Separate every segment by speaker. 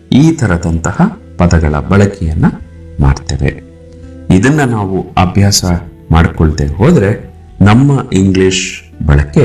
Speaker 1: ಈ ಥರದಂತಹ ಪದಗಳ ಬಳಕೆಯನ್ನ ಮಾಡ್ತೇವೆ ಇದನ್ನ ನಾವು ಅಭ್ಯಾಸ ಮಾಡಿಕೊಳ್ದೆ ಹೋದ್ರೆ ನಮ್ಮ ಇಂಗ್ಲಿಷ್ ಬಳಕೆ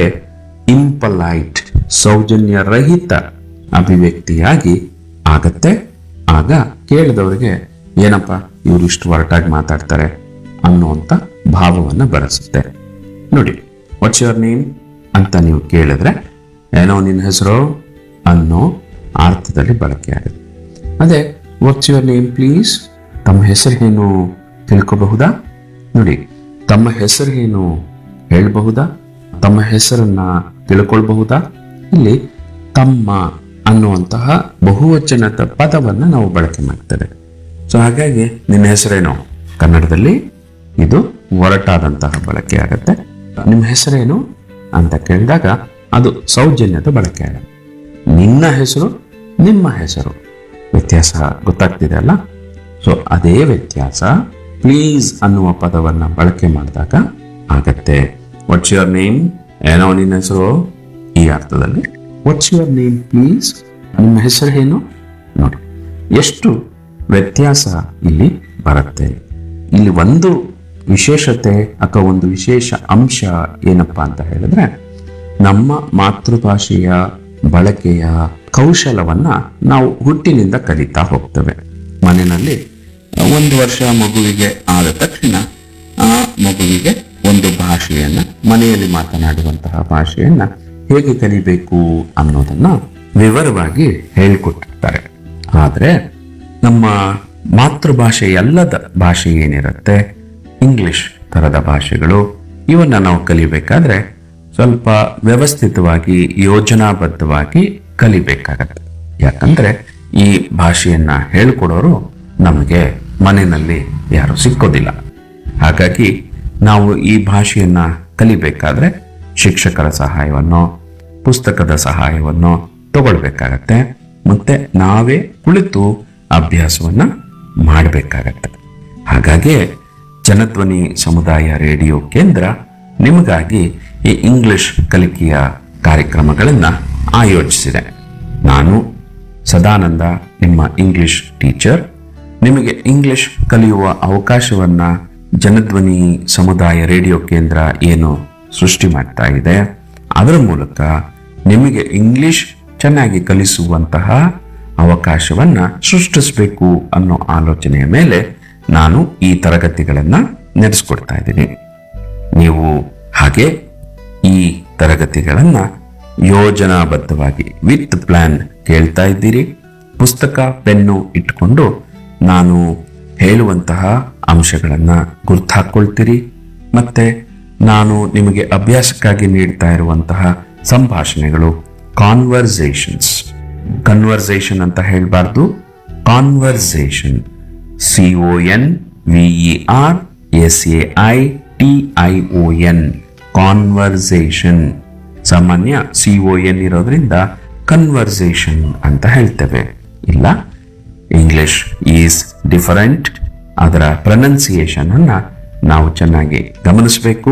Speaker 1: ಇಂಪಲೈಟ್ ಸೌಜನ್ಯ ರಹಿತ ಅಭಿವ್ಯಕ್ತಿಯಾಗಿ ಆಗತ್ತೆ ಆಗ ಕೇಳಿದವರಿಗೆ ಏನಪ್ಪ ಇವರು ಇಷ್ಟು ಒರಟಾಗಿ ಮಾತಾಡ್ತಾರೆ ಅನ್ನುವಂಥ ಭಾವವನ್ನ ಬರೆಸುತ್ತೆ ನೋಡಿ ವಾಟ್ಸ್ ಯುವರ್ ನೇಮ್ ಅಂತ ನೀವು ಕೇಳಿದ್ರೆ ಏನೋ ನಿನ್ನ ಹೆಸರು ಅನ್ನೋ ಅರ್ಥದಲ್ಲಿ ಬಳಕೆ ಆಗುತ್ತೆ ಅದೇ ವಾಟ್ಸ್ ಯುವರ್ ನೇಮ್ ಪ್ಲೀಸ್ ತಮ್ಮ ಹೆಸರೇನು ತಿಳ್ಕೋಬಹುದಾ ನೋಡಿ ತಮ್ಮ ಹೆಸರೇನು ಹೇಳಬಹುದಾ ತಮ್ಮ ಹೆಸರನ್ನ ತಿಳ್ಕೊಳ್ಬಹುದಾ ಇಲ್ಲಿ ತಮ್ಮ ಅನ್ನುವಂತಹ ಬಹುವಚನದ ಪದವನ್ನ ನಾವು ಬಳಕೆ ಮಾಡ್ತೇವೆ ಸೊ ಹಾಗಾಗಿ ನಿನ್ನ ಹೆಸರೇನು ಕನ್ನಡದಲ್ಲಿ ಇದು ಒರಟಾದಂತಹ ಬಳಕೆ ಆಗತ್ತೆ ನಿಮ್ಮ ಹೆಸರೇನು ಅಂತ ಕೇಳಿದಾಗ ಅದು ಸೌಜನ್ಯದ ಬಳಕೆ ಆಗುತ್ತೆ ನಿನ್ನ ಹೆಸರು ನಿಮ್ಮ ಹೆಸರು ವ್ಯತ್ಯಾಸ ಗೊತ್ತಾಗ್ತಿದೆ ಅಲ್ಲ ಸೊ ಅದೇ ವ್ಯತ್ಯಾಸ ಪ್ಲೀಸ್ ಅನ್ನುವ ಪದವನ್ನ ಬಳಕೆ ಮಾಡಿದಾಗ ಆಗತ್ತೆ ವಾಟ್ಸ್ ಯುವರ್ ನೇಮ್ ಏನೋ ನಿನ್ನ ಹೆಸರು ಈ ಅರ್ಥದಲ್ಲಿ ವಾಟ್ಸ್ ಯುವರ್ ನೇಮ್ ಪ್ಲೀಸ್ ನಿಮ್ಮ ಹೆಸರು ಏನು ನೋಡಿ ಎಷ್ಟು ವ್ಯತ್ಯಾಸ ಇಲ್ಲಿ ಬರುತ್ತೆ ಇಲ್ಲಿ ಒಂದು ವಿಶೇಷತೆ ಅಥವಾ ಒಂದು ವಿಶೇಷ ಅಂಶ ಏನಪ್ಪಾ ಅಂತ ಹೇಳಿದ್ರೆ ನಮ್ಮ ಮಾತೃಭಾಷೆಯ ಬಳಕೆಯ ಕೌಶಲವನ್ನ ನಾವು ಹುಟ್ಟಿನಿಂದ ಕಲಿತಾ ಹೋಗ್ತೇವೆ ಮನೆಯಲ್ಲಿ ಒಂದು ವರ್ಷ ಮಗುವಿಗೆ ಆದ ತಕ್ಷಣ ಆ ಮಗುವಿಗೆ ಒಂದು ಭಾಷೆಯನ್ನ ಮನೆಯಲ್ಲಿ ಮಾತನಾಡುವಂತಹ ಭಾಷೆಯನ್ನ ಹೇಗೆ ಕಲಿಬೇಕು ಅನ್ನೋದನ್ನ ವಿವರವಾಗಿ ಹೇಳಿಕೊಟ್ಟಿರ್ತಾರೆ ಆದ್ರೆ ನಮ್ಮ ಮಾತೃಭಾಷೆ ಅಲ್ಲದ ಭಾಷೆ ಏನಿರುತ್ತೆ ಇಂಗ್ಲಿಷ್ ತರದ ಭಾಷೆಗಳು ಇವನ್ನ ನಾವು ಕಲಿಬೇಕಾದ್ರೆ ಸ್ವಲ್ಪ ವ್ಯವಸ್ಥಿತವಾಗಿ ಯೋಜನಾಬದ್ಧವಾಗಿ ಕಲಿಬೇಕಾಗತ್ತೆ ಯಾಕಂದ್ರೆ ಈ ಭಾಷೆಯನ್ನ ಹೇಳ್ಕೊಡೋರು ನಮಗೆ ಮನೆಯಲ್ಲಿ ಯಾರು ಸಿಕ್ಕೋದಿಲ್ಲ ಹಾಗಾಗಿ ನಾವು ಈ ಭಾಷೆಯನ್ನ ಕಲಿಬೇಕಾದ್ರೆ ಶಿಕ್ಷಕರ ಸಹಾಯವನ್ನು ಪುಸ್ತಕದ ಸಹಾಯವನ್ನು ತಗೊಳ್ಬೇಕಾಗತ್ತೆ ಮತ್ತೆ ನಾವೇ ಕುಳಿತು ಅಭ್ಯಾಸವನ್ನ ಮಾಡಬೇಕಾಗತ್ತೆ ಹಾಗಾಗಿ ಜನಧ್ವನಿ ಸಮುದಾಯ ರೇಡಿಯೋ ಕೇಂದ್ರ ನಿಮಗಾಗಿ ಈ ಇಂಗ್ಲಿಷ್ ಕಲಿಕೆಯ ಕಾರ್ಯಕ್ರಮಗಳನ್ನು ಆಯೋಜಿಸಿದೆ ನಾನು ಸದಾನಂದ ನಿಮ್ಮ ಇಂಗ್ಲಿಷ್ ಟೀಚರ್ ನಿಮಗೆ ಇಂಗ್ಲಿಷ್ ಕಲಿಯುವ ಅವಕಾಶವನ್ನ ಜನಧ್ವನಿ ಸಮುದಾಯ ರೇಡಿಯೋ ಕೇಂದ್ರ ಏನು ಸೃಷ್ಟಿ ಮಾಡ್ತಾ ಇದೆ ಅದರ ಮೂಲಕ ನಿಮಗೆ ಇಂಗ್ಲಿಷ್ ಚೆನ್ನಾಗಿ ಕಲಿಸುವಂತಹ ಅವಕಾಶವನ್ನ ಸೃಷ್ಟಿಸಬೇಕು ಅನ್ನೋ ಆಲೋಚನೆಯ ಮೇಲೆ ನಾನು ಈ ತರಗತಿಗಳನ್ನ ನಡೆಸ್ಕೊಡ್ತಾ ಇದ್ದೀನಿ ನೀವು ಹಾಗೆ ಈ ತರಗತಿಗಳನ್ನ ಯೋಜನಾಬದ್ಧವಾಗಿ ವಿತ್ ಪ್ಲಾನ್ ಕೇಳ್ತಾ ಇದ್ದೀರಿ ಪುಸ್ತಕ ಪೆನ್ನು ಇಟ್ಕೊಂಡು ನಾನು ಹೇಳುವಂತಹ ಅಂಶಗಳನ್ನ ಗುರ್ತಾಕೊಳ್ತೀರಿ ಮತ್ತೆ ನಾನು ನಿಮಗೆ ಅಭ್ಯಾಸಕ್ಕಾಗಿ ನೀಡ್ತಾ ಇರುವಂತಹ ಸಂಭಾಷಣೆಗಳು ಕಾನ್ವರ್ಸೇಷನ್ಸ್ ಕನ್ವರ್ಸೇಷನ್ ಅಂತ ಹೇಳಬಾರ್ದು conversation C O N V E R S A T I O N ಎನ್ ಕಾನ್ವರ್ಸೇಷನ್ ಸಾಮಾನ್ಯ ಸಿ ಒ ಎನ್ ಇರೋದ್ರಿಂದ ಕನ್ವರ್ಸೇಷನ್ ಅಂತ ಹೇಳ್ತೇವೆ ಇಲ್ಲ ಇಂಗ್ಲಿಷ್ ಈಸ್ ಡಿಫರೆಂಟ್ ಅದರ ಪ್ರೊನೌನ್ಸಿಯೇಷನ್ ಅನ್ನ ನಾವು ಚೆನ್ನಾಗಿ ಗಮನಿಸಬೇಕು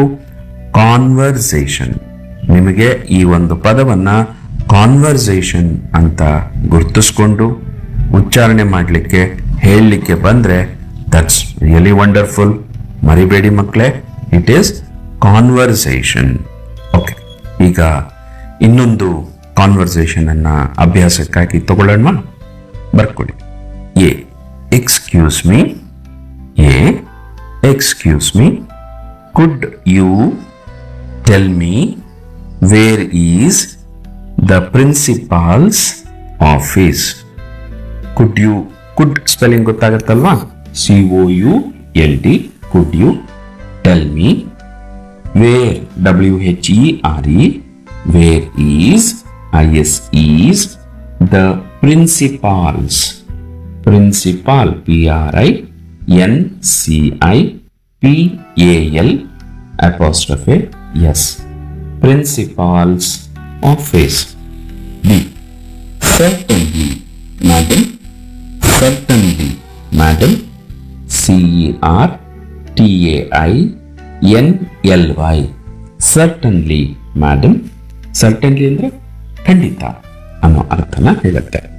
Speaker 1: ಕಾನ್ವರ್ಸೇಷನ್ ನಿಮಗೆ ಈ ಒಂದು ಪದವನ್ನ ಕಾನ್ವರ್ಸೇಷನ್ ಅಂತ ಗುರ್ತಿಸ್ಕೊಂಡು ಉಚ್ಚಾರಣೆ ಮಾಡಲಿಕ್ಕೆ ಹೇಳಲಿಕ್ಕೆ ಬಂದ್ರೆ ದಟ್ಸ್ ರಿಯಲಿ ವಂಡರ್ಫುಲ್ ಮರಿಬೇಡಿ ಮಕ್ಕಳೇ ಇಟ್ ಈಸ್ ಕಾನ್ವರ್ಸೇಷನ್ ಓಕೆ ಈಗ ಇನ್ನೊಂದು ಕಾನ್ವರ್ಸೇಷನ್ ಅನ್ನ ಅಭ್ಯಾಸಕ್ಕಾಗಿ ತಗೊಳ್ಳೋಣ ಬರ್ಕೊಳ್ಳಿ A excuse me A excuse me could you tell me where is the principal's office could you could spelling ಗೊತ್ತಾಗತ್ತಲ್ವಾ C O U L D could you tell me where W H E R E where is I S is the principal's principal P R I N C I P A L apostrophe S principal's office B certainly madam certainly madam c e r t a i n l y certainly madam certainly ಅಂದ್ರೆ ಖಂಡಿತ ಅನ್ನೋ ಅರ್ಥನ ಹೇಳುತ್ತೆ